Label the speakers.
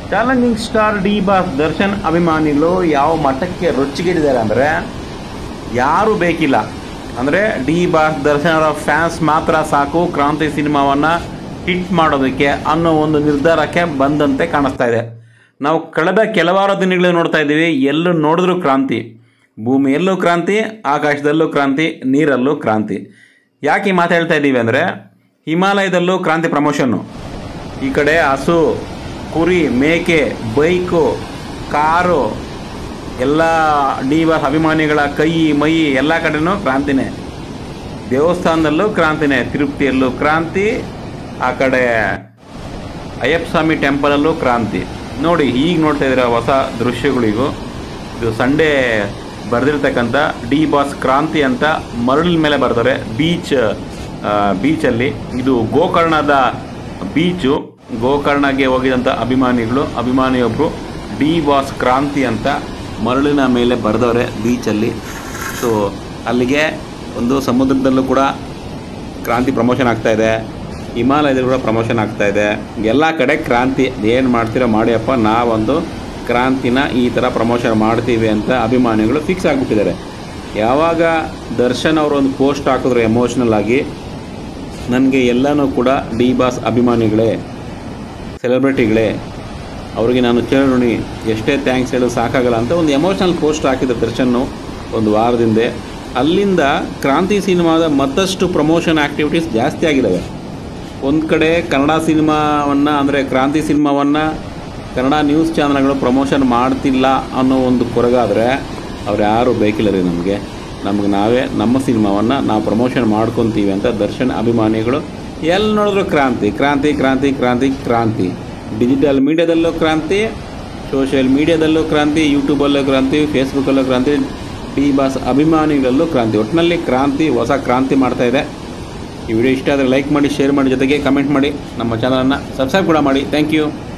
Speaker 1: challenging star D boss Darshan ಅಭಿಮಾನಿಗಳು ಯಾವ ಮಟ್ಟಕ್ಕೆ ರೊಚ್ಚಿಗೆದ್ದಿದ್ದಾರೆ ಅಂದರೆ ಯಾರೂ ಬೇಕಿಲ್ಲ ಅಂದರೆ ಡಿ ಬಾಸ್ ದರ್ಶನ್ ಅವರ ಫ್ಯಾನ್ಸ್ ಮಾತ್ರ ಸಾಕು ಕ್ರಾಂತಿ ಸಿನಿಮಾವನ್ನು ಹಿಟ್ ಮಾಡೋದಕ್ಕೆ ಅನ್ನೋ ಒಂದು ನಿರ್ಧಾರಕ್ಕೆ ಬಂದಂತೆ ಕಾಣಿಸ್ತಾ ಇದೆ ನಾವು ಕಳೆದ ಕೆಲವಾರು ದಿನಗಳಲ್ಲಿ ನೋಡ್ತಾ ಇದ್ದೀವಿ ಎಲ್ಲೂ ನೋಡಿದ್ರೂ ಕ್ರಾಂತಿ ಭೂಮಿಯಲ್ಲೂ ಕ್ರಾಂತಿ ಆಕಾಶದಲ್ಲೂ ಕ್ರಾಂತಿ ನೀರಲ್ಲೂ ಕ್ರಾಂತಿ ಯಾಕೆ ಈ ಮಾತು ಹೇಳ್ತಾ ಇದ್ದೀವಿ ಅಂದರೆ ಹಿಮಾಲಯದಲ್ಲೂ ಕ್ರಾಂತಿ ಪ್ರಮೋಷನ್ನು ಈ ಕಡೆ ಹಸು ಕುರಿ ಮೇಕೆ ಬೈಕು ಕಾರು ಎಲ್ಲ ಡಿ ಬಾಸ್ ಅಭಿಮಾನಿಗಳ ಕೈ ಮೈ ಎಲ್ಲ ಕಡೆನೂ ಕ್ರಾಂತಿನೇ ದೇವಸ್ಥಾನದಲ್ಲೂ ಕ್ರಾಂತಿನೇ ತಿರುಪತಿಯಲ್ಲೂ ಕ್ರಾಂತಿ ಆ ಕಡೆ ಅಯ್ಯಪ್ಪ ಸ್ವಾಮಿ ಟೆಂಪಲಲ್ಲೂ ಕ್ರಾಂತಿ ನೋಡಿ ಈಗ ನೋಡ್ತಾ ಇದ್ದೀರ ಹೊಸ ದೃಶ್ಯಗಳಿಗೂ ಇದು ಸಂಡೇ ಬರೆದಿರ್ತಕ್ಕಂಥ ಡಿ ಬಾಸ್ ಕ್ರಾಂತಿ ಅಂತ ಮರಳಿನ ಮೇಲೆ ಬರ್ತಾರೆ ಬೀಚ್ ಬೀಚಲ್ಲಿ ಇದು ಗೋಕರ್ಣದ ಬೀಚು ಗೋಕರ್ಣಗೆ ಹೋಗಿದಂಥ ಅಭಿಮಾನಿಗಳು ಅಭಿಮಾನಿಯೊಬ್ಬರು ಡಿ ಬಾಸ್ ಕ್ರಾಂತಿ ಅಂತ ಮರಳಿನ ಮೇಲೆ ಬರೆದವ್ರೆ ಬೀಚಲ್ಲಿ ಸೊ ಅಲ್ಲಿಗೆ ಒಂದು ಸಮುದ್ರದಲ್ಲೂ ಕೂಡ ಕ್ರಾಂತಿ ಪ್ರಮೋಷನ್ ಆಗ್ತಾ ಇದೆ ಹಿಮಾಲಯದಲ್ಲಿ ಕೂಡ ಪ್ರಮೋಷನ್ ಆಗ್ತಾ ಇದೆ ಎಲ್ಲ ಕಡೆ ಕ್ರಾಂತಿ ಏನು ಮಾಡ್ತೀರೋ ಮಾಡಿಯಪ್ಪ ನಾವೊಂದು ಕ್ರಾಂತಿನ ಈ ಥರ ಪ್ರಮೋಷನ್ ಮಾಡ್ತೀವಿ ಅಂತ ಅಭಿಮಾನಿಗಳು ಫಿಕ್ಸ್ ಆಗಿಬಿಟ್ಟಿದ್ದಾರೆ ಯಾವಾಗ ದರ್ಶನ್ ಅವರು ಒಂದು ಪೋಸ್ಟ್ ಹಾಕಿದ್ರು ಎಮೋಷ್ನಲ್ ಆಗಿ ನನಗೆ ಎಲ್ಲನೂ ಕೂಡ ಡಿ ಬಾಸ್ ಅಭಿಮಾನಿಗಳೇ ಸೆಲೆಬ್ರಿಟಿಗಳೇ ಅವರಿಗೆ ನಾನು ಚಿರಋಣಿ ಎಷ್ಟೇ ಥ್ಯಾಂಕ್ಸ್ ಹೇಳೋದು ಸಾಕಾಗಲ್ಲ ಅಂತ ಒಂದು ಎಮೋಷ್ನಲ್ ಪೋಸ್ಟ್ ಹಾಕಿದ ದರ್ಶನ್ ಒಂದು ವಾರದಿಂದ ಅಲ್ಲಿಂದ ಕ್ರಾಂತಿ ಸಿನಿಮಾದ ಮತ್ತಷ್ಟು ಪ್ರಮೋಷನ್ ಆ್ಯಕ್ಟಿವಿಟೀಸ್ ಜಾಸ್ತಿ ಆಗಿದ್ದಾವೆ ಒಂದು ಕಡೆ ಕನ್ನಡ ಸಿನಿಮಾವನ್ನು ಅಂದರೆ ಕ್ರಾಂತಿ ಸಿನಿಮಾವನ್ನು ಕನ್ನಡ ನ್ಯೂಸ್ ಚಾನಲ್ಗಳು ಪ್ರಮೋಷನ್ ಮಾಡ್ತಿಲ್ಲ ಅನ್ನೋ ಒಂದು ಕೊರಗಾದರೆ ಅವ್ರು ಯಾರು ಬೇಕಿಲ್ಲ ರೀ ನಮಗೆ ನಮಗೆ ನಾವೇ ನಮ್ಮ ಸಿನಿಮಾವನ್ನು ನಾವು ಪ್ರಮೋಷನ್ ಮಾಡ್ಕೊತೀವಿ ಅಂತ ದರ್ಶನ್ ಅಭಿಮಾನಿಗಳು ಎಲ್ಲಿ ನೋಡಿದ್ರು ಕ್ರಾಂತಿ ಕ್ರಾಂತಿ ಕ್ರಾಂತಿ ಕ್ರಾಂತಿ ಕ್ರಾಂತಿ ಡಿಜಿಟಲ್ ಮೀಡಿಯಾದಲ್ಲೂ ಕ್ರಾಂತಿ ಸೋಷಿಯಲ್ ಮೀಡಿಯಾದಲ್ಲೂ ಕ್ರಾಂತಿ ಯೂಟ್ಯೂಬಲ್ಲೂ ಕ್ರಾಂತಿ ಫೇಸ್ಬುಕ್ಕಲ್ಲೂ ಕ್ರಾಂತಿ ಡಿ ಬಾಸ್ ಅಭಿಮಾನಿಗಳಲ್ಲೂ ಕ್ರಾಂತಿ ಒಟ್ಟಿನಲ್ಲಿ ಕ್ರಾಂತಿ ಹೊಸ ಕ್ರಾಂತಿ ಮಾಡ್ತಾ ಇದೆ ಈ ವಿಡಿಯೋ ಇಷ್ಟ ಆದರೆ ಲೈಕ್ ಮಾಡಿ ಶೇರ್ ಮಾಡಿ ಜೊತೆಗೆ ಕಮೆಂಟ್ ಮಾಡಿ ನಮ್ಮ ಚಾನಲನ್ನು ಸಬ್ಸ್ಕ್ರೈಬ್ ಕೂಡ ಮಾಡಿ ಥ್ಯಾಂಕ್ ಯು